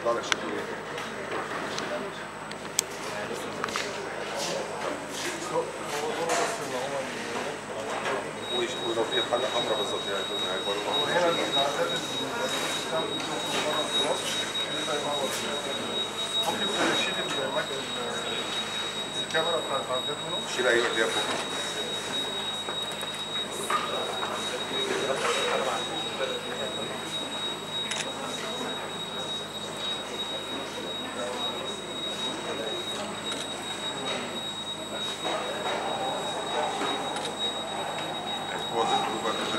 يطلع لك شكله ايه ويش- ولو في حلقه حمراء بالظبط يعني دول هيكبروا وهنا العداد بتاع بره في مصر يبقى ينور ممكن تشيل المك- الكاميرا بتاعت العداد منه شيل اي اللي هي فوق وظيفته بقى